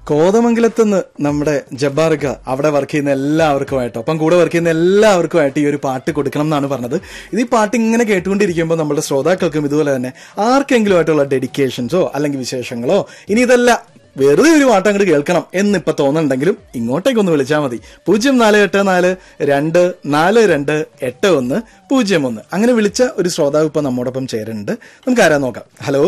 കോതമംഗലത്ത് നിന്ന് നമ്മുടെ ജബ്ബാർക്ക് അവിടെ വർക്ക് ചെയ്യുന്ന എല്ലാവർക്കുമായിട്ട് ഒപ്പം കൂടെ വർക്ക് ചെയ്യുന്ന എല്ലാവർക്കുമായിട്ട് ഈ ഒരു പാട്ട് കൊടുക്കണം എന്നാണ് പറഞ്ഞത് ഇത് ഈ പാട്ട് ഇങ്ങനെ കേട്ടുകൊണ്ടിരിക്കുമ്പോൾ നമ്മുടെ ശ്രോതാക്കൾക്കും ഇതുപോലെ തന്നെ ആർക്കെങ്കിലും ആയിട്ടുള്ള ഡെഡിക്കേഷൻസോ അല്ലെങ്കിൽ വിശേഷങ്ങളോ ഇനി ഇതല്ല വെറുതെ ഒരു പാട്ട് അങ്ങോട്ട് കേൾക്കണം എന്നിപ്പോ തോന്നുന്നുണ്ടെങ്കിലും ഇങ്ങോട്ടേക്കൊന്ന് വിളിച്ചാൽ മതി പൂജ്യം നാല് എട്ട് നാല് രണ്ട് നാല് രണ്ട് എട്ട് ഒന്ന് പൂജ്യം ഒന്ന് അങ്ങനെ വിളിച്ച ഒരു ശ്രോതാവ് ഇപ്പൊ നമ്മോടൊപ്പം ചേരുന്നുണ്ട് നമുക്ക് ആരാ നോക്കാം ഹലോ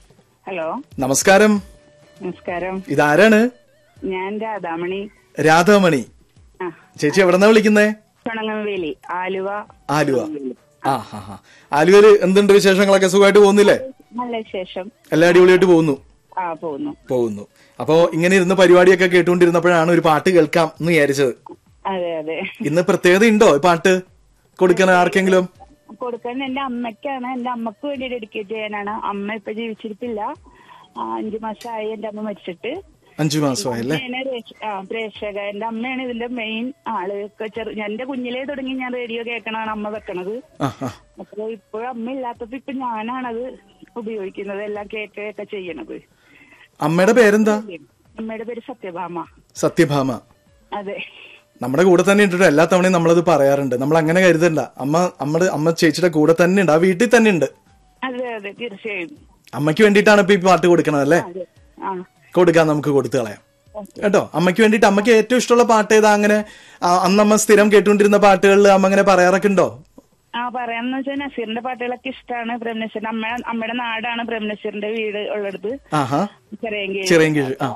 ഹലോ നമസ്കാരം നമസ്കാരം ഇതാരാണ് ഞാൻ രാധാമണി രാധാമണി ആ ചേച്ചി എവിടെന്നാ വിളിക്കുന്നേ ചുണങ്ങംവേലി ആലുവ ആലുവ ആ ഹാ ഹാ ആലുവയില് എന്തുണ്ട് വിശേഷങ്ങളൊക്കെ സുഖമായിട്ട് പോകുന്നില്ലേ നല്ല വിശേഷം എല്ലാം അടിപൊളിയായിട്ട് പോകുന്നു ആ പോകുന്നു പോകുന്നു അപ്പോ ഇങ്ങനെ ഇരുന്ന് പരിപാടിയൊക്കെ കേട്ടുകൊണ്ടിരുന്നപ്പോഴാണ് ഒരു പാട്ട് കേൾക്കാം എന്ന് വിചാരിച്ചത് അതെ അതെ ഇന്ന് പ്രത്യേകത ഉണ്ടോ ഈ പാട്ട് കൊടുക്കണ ആർക്കെങ്കിലും കൊടുക്കാൻ എന്റെ അമ്മയ്ക്കാണ് എന്റെ അമ്മക്ക് വേണ്ടി ഡെഡിക്കേറ്റ് ചെയ്യാനാണ് അമ്മ ഇപ്പൊ ജീവിച്ചിരിപ്പില്ല ആ, അഞ്ചു മാസമായി എന്റെ അമ്മ മരിച്ചിട്ട് അഞ്ചു മാസമായല്ലേ അമ്മയാണ് രേഷ- ആ, പ്രേക്ഷക എന്റെ അമ്മയാണ് ഇതിന്റെ മെയിൻ ആള് ഒക്കെ ചെറു എന്റെ കുഞ്ഞിലേ തുടങ്ങി ഞാൻ റേഡിയോ കേൾക്കണതാണ് അമ്മ വെക്കണത് ആ ആ അപ്പൊ ഇപ്പോഴും അമ്മ ഇല്ലാത്തപ്പോ ഇപ്പൊ ഞാനാണത് ഉപയോഗിക്കുന്നത് എല്ലാം കേൾക്കുകയൊക്കെ ചെയ്യണത് അമ്മയുടെ പേരെന്താ അമ്മയുടെ പേര് സത്യഭാമ സത്യഭാമ അതെ നമ്മുടെ കൂടെ തന്നെ ഉണ്ട് ട്ടോ. എല്ലാ തവണയും നമ്മളത് പറയാറുണ്ട് നമ്മൾ അങ്ങനെ കരുതണ്ട അമ്മ നമ്മുടെ അമ്മ ചേച്ചിയുടെ കൂടെ തന്നെ ഉണ്ട് ആ വീട്ടിൽ തന്നെ ഉണ്ട് അതെ അതെ തീർച്ചയായും അമ്മയ്ക്ക് വേണ്ടിയിട്ടാണ് ഇപ്പൊ ഈ പാട്ട് കൊടുക്കണത് അല്ലേ അതെ ആ കൊടുക്കാൻ നമുക്ക് കൊടുത്തു കളയാം കേട്ടോ അമ്മയ്ക്ക് വേണ്ടിയിട്ട് അമ്മയ്ക്ക് ഏറ്റവും ഇഷ്ടമുള്ള പാട്ട് ഏതാ അങ്ങനെ ആ, അന്നമ്മ സ്ഥിരം കേട്ടുകൊണ്ടിരുന്ന പാട്ടുകളിൽ അമ്മ അങ്ങനെ പറയാറൊക്കെ ഉണ്ടോ ആ പറയാന്ന് വെച്ചാൽ നസീറിന്റെ പാട്ടുകളൊക്കെ ഇഷ്ടമാണ് പ്രേംനസീറിന്റെ അമ്മ അമ്മയുടെ നാടാണ് പ്രേംനസീറിന്റെ വീട് ഉള്ളത് ആഹാ ചെറിയങ്കി ചിറയൻകീഴ് ആ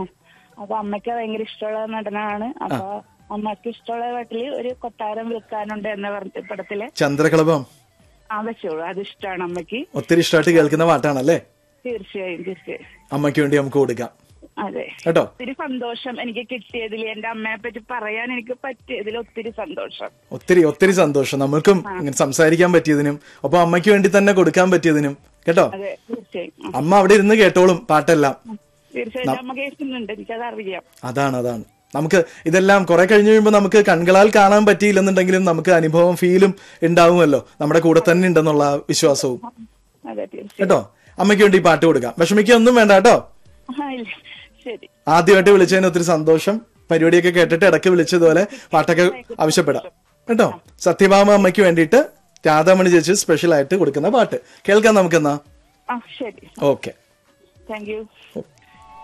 അപ്പൊ അമ്മയ്ക്ക് ഭയങ്കര ഇഷ്ടമുള്ള നടനാണ് അപ്പൊ അമ്മയ്ക്ക് ഇഷ്ടമുള്ള പാട്ടില് ഒരു കൊട്ടാരം വിൽക്കാനുണ്ട് എന്ന പറഞ്ഞ പടത്തിലെ ചന്ദ്രകളഭം ആ വെച്ചോളൂ അത് ഇഷ്ടമാണ് അമ്മയ്ക്ക് ഒത്തിരി ഇഷ്ടമായിട്ട് കേൾക്കുന്ന പാട്ടാണല്ലേ തീർച്ചയായും തീർച്ചയായും അമ്മയ്ക്ക് വേണ്ടി നമുക്ക് കൊടുക്കാം അതെ കേട്ടോ ഒത്തിരി സന്തോഷം എനിക്ക് കിട്ടിയതിൽ എന്റെ അമ്മയെ പറ്റി പറയാൻ എനിക്ക് പറ്റിയതിൽ ഒത്തിരി സന്തോഷം ഒത്തിരി ഒത്തിരി സന്തോഷം നമ്മൾക്കും ഇങ്ങനെ സംസാരിക്കാൻ പറ്റിയതിനും ഒപ്പം അമ്മയ്ക്ക് വേണ്ടി തന്നെ കൊടുക്കാൻ പറ്റിയതിനും കേട്ടോ അതെ തീർച്ചയായും ആ, അമ്മ അവിടെ ഇരുന്ന് കേട്ടോളും പാട്ടെല്ലാം തീർച്ചയായും അമ്മ കേൾക്കുന്നുണ്ട് എനിക്കത് അറിയാം അതാണ് അതാണ് നമുക്ക് ഇതെല്ലാം കുറെ കഴിഞ്ഞ് കഴിയുമ്പോൾ നമുക്ക് കൺകളാൽ കാണാൻ പറ്റിയില്ലെന്നുണ്ടെങ്കിലും നമുക്ക് അനുഭവം ഫീലും ഉണ്ടാവുമല്ലോ നമ്മുടെ കൂടെ തന്നെ ഉണ്ടെന്നുള്ള വിശ്വാസവും അതെ തീർച്ചയായും കേട്ടോ അമ്മയ്ക്ക് വേണ്ടി ഈ പാട്ട് കൊടുക്കാം വിഷമിക്കൊന്നും വേണ്ട കേട്ടോ ആ, ഇല്ല. ശരി ആദ്യമായിട്ട് വിളിച്ചതിന് ഒത്തിരി സന്തോഷം പരിപാടിയൊക്കെ കേട്ടിട്ട് ഇടയ്ക്ക് വിളിച്ചതുപോലെ പാട്ടൊക്കെ ആവശ്യപ്പെടാം കേട്ടോ സത്യഭാമ അമ്മയ്ക്ക് വേണ്ടിയിട്ട് രാധാമണി ചേച്ചി സ്പെഷ്യൽ ആയിട്ട് കൊടുക്കുന്ന പാട്ട് കേൾക്കാം നമുക്കെന്നാ ആ ശരി ഓക്കെ താങ്ക് യു